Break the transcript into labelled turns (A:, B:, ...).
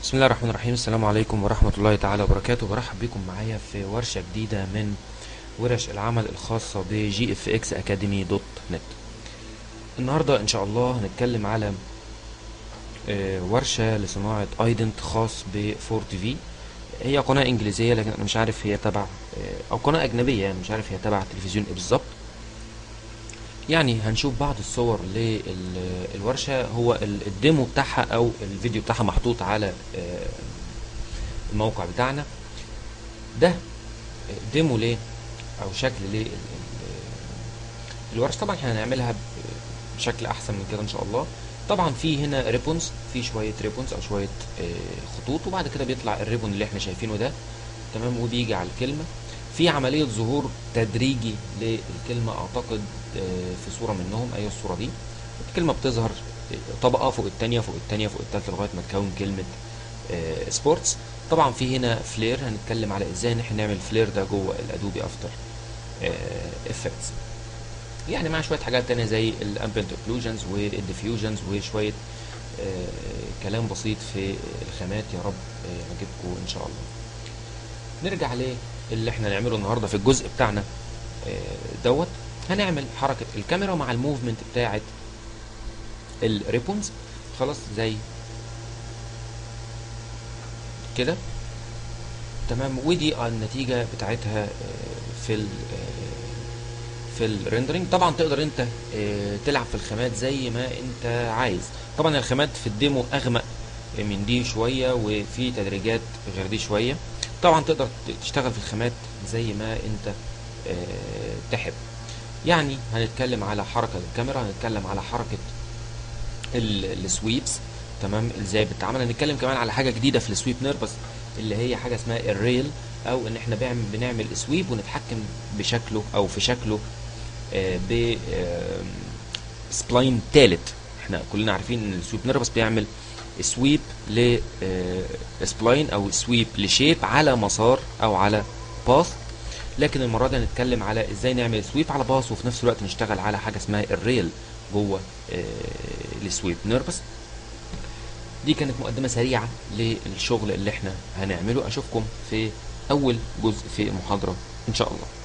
A: بسم الله الرحمن الرحيم السلام عليكم ورحمة الله تعالى وبركاته برحب بكم معايا في ورشة جديدة من ورش العمل الخاصة بجي اف اكس اكاديمي دوت نت النهاردة ان شاء الله هنتكلم على آه، ورشة لصناعة ايدنت خاص بفور تي في هي قناة انجليزية لكن انا مش عارف هي تبع آه، او قناة اجنبية يعني مش عارف هي تبع تلفزيون ايه بالظبط يعني هنشوف بعض الصور للورشة هو ال- الديمو بتاعها او الفيديو بتاعها محطوط على آه، الموقع بتاعنا ده ديمو ليه او شكل ليه ال- ال- الورش طبعا احنا هنعملها ب- بشكل احسن من كده ان شاء الله طبعا في هنا ريبونز في شويه ريبونز او شويه آه، خطوط وبعد كده بيطلع الريبون اللي احنا شايفينه ده تمام وبيجي على الكلمه في عمليه ظهور تدريجي للكلمه اعتقد آه، في صوره منهم ايوه الصوره دي الكلمه بتظهر آه، طبقه فوق الثانيه فوق الثانيه فوق الثالثه لغايه ما تكون كلمه سبورتس طبعا في هنا فلير هنتكلم على ازاي ان احنا نعمل فلير ده جوه الادوبي افتر افكتس يعني مع شويه حاجات تانية زي الامبنت اوكلوجنز والديفيوجنز وشويه آه، كلام بسيط في الخامات يا رب آه، يعجبكم ان شاء الله نرجع للي احنا نعمله النهارده في الجزء بتاعنا آه، دوت هنعمل حركه الكاميرا مع الموفمنت بتاعه الريبونز خلاص زي كده تمام ودي النتيجة بتاعتها آه، في ال آه، في الريندرنج طبعا تقدر انت آه، تلعب في الخامات زي ما انت عايز طبعا الخامات في الديمو اغمق من دي شوية وفي تدريجات غير دي شوية طبعا تقدر تشتغل في الخامات زي ما انت آه، تحب يعني هنتكلم على حركة الكاميرا هنتكلم على حركة ال- السويبس تمام ازاي بتتعمل هنتكلم كمان على حاجه جديده في السويب نيربس اللي هي حاجه اسمها الريل او ان احنا بنعمل بنعمل سويب ونتحكم بشكله او في شكله آه، ب آم، سبلاين تالت احنا كلنا عارفين ان السويب نيربس بيعمل سويب ل سبلاين او سويب لشيب على مسار او على باث لكن المره دي هنتكلم على ازاي نعمل سويب على باص وفي نفس الوقت نشتغل على حاجه اسمها الريل جوه آه، السويب نيربس دي كانت مقدمه سريعه للشغل اللي احنا هنعمله اشوفكم في اول جزء في المحاضره ان شاء الله